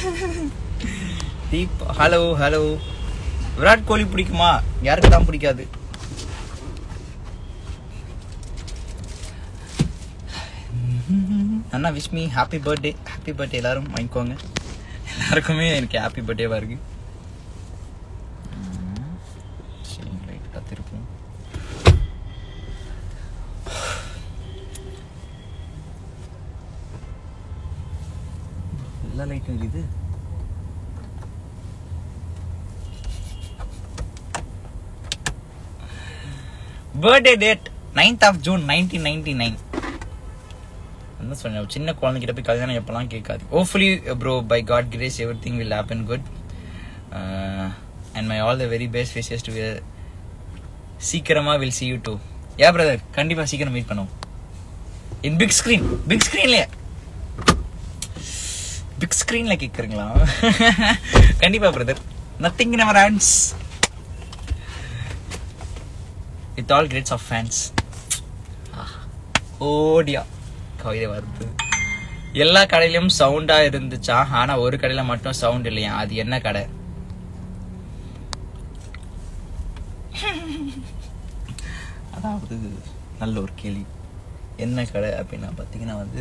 Deep hello hello Virat Kohli பிடிக்குமா யாருக்கு தான் பிடிக்காது அண்ணா wish me happy birthday happy birthday எல்லாரும் வாங்கிக்கோங்க எல்லாருக்குமே எனக்கு ஹாப்பி பர்த்டேவா இருக்கு ம், சரி லைட்டாக திருப்போம் எல்லா லைட்டும் இருக்குது birthday date ninth of June nineteen ninety nine என்ன சொன்னேன் ஒரு சின்ன குழந்தைகிட்ட போய் கல்யாணம் எப்பெல்லாம் கேட்காது hopefully bro by God grace everything will happen good and my all the very best wishes to சீக்கிரமா will see you too yeah brother கண்டிப்பா சீக்கிரம் மீட் பண்ணுவோம் இன் பிக் ஸ்கிரீன் பிக் ஸ்கிரீன்லயே பிக் ஸ்கிரீன்ல கேக்குறீங்களா கண்டிப்பா brother nothing in our hands with all greats of fans ஓடியா கவிதை வருது எல்லா கடையிலயும் சவுண்டா இருந்துச்சா ஆனா ஒரு கடையில மட்டும் சவுண்ட் இல்லையா அது என்ன கடை அதாவது நல்ல ஒரு கேள்வி என்ன கடை அப்படின்னா பார்த்தீங்கன்னா வந்து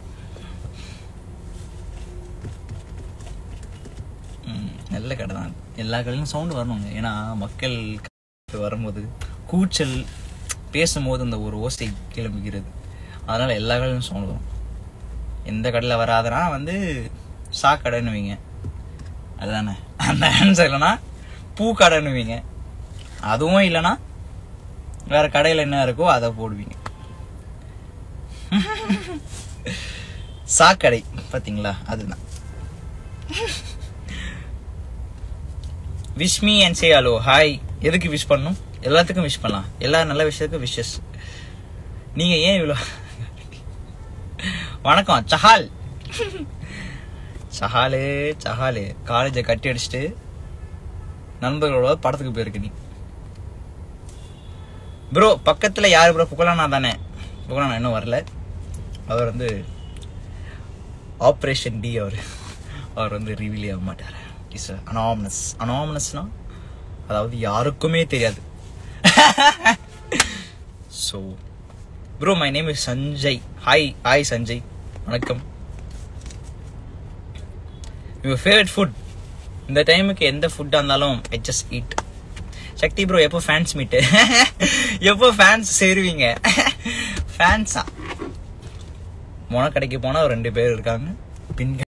ம், நல்ல கடை தான் எல்லா கடையிலும் சவுண்டு வரணுங்க ஏன்னா மக்கள் வரும்போது கூச்சல் பேசும்போது அந்த ஒரு ஓசை கிளம்புகிறது அதனால எல்லா கடையிலும் சவுண்டு வரும் எந்த கடையில் வராதுன்னா வந்து சாக்கடைன்னு வைங்க அதுதானே அந்த ஆன்சர் இல்லைன்னா பூக்கடைன்னு வைங்க அதுவும் இல்லைன்னா வேற கடையில் என்ன இருக்கோ அதை போடுவீங்க சாக்கடை பாத்தீங்களா அதுதான் wish me and say hello hi எதுக்கு விஷ் பண்ணணும் எல்லாத்துக்கும் விஷ் பண்ணலாம் எல்லா நல்ல விஷயத்துக்கும் விஷஸ் நீங்க ஏன் இவ்வளோ வணக்கம் சஹால் சஹாலு சஹாலு காலேஜை கட்டி அடிச்சுட்டு நண்பர்களோட படத்துக்கு போயிருக்கு நீ ப்ரோ பக்கத்துல யாரு ப்ரோ புகழானா தானே புகழானா இன்னும் வரல அவர் வந்து ஆப்ரேஷன் டி அவர் அவர் வந்து ரிவீல் ஆக மாட்டார் இஸ் அனாமனஸ் அனாமனஸ்னா அதாவது யாருக்குமே தெரியாது so bro my name is Sanjay hi hi Sanjay வணக்கம் யுவர் ஃபேவரட் ஃபுட் இந்த டைமுக்கு எந்த ஃபுட்டாக இருந்தாலும் I just eat Sakthi bro எப்போ ஃபேன்ஸ் மீட்டு எப்போ ஃபேன்ஸ் சேருவீங்க ஃபேன்ஸா மொன கடைக்கு போனால் ஒரு ரெண்டு பேர் இருக்காங்க பின்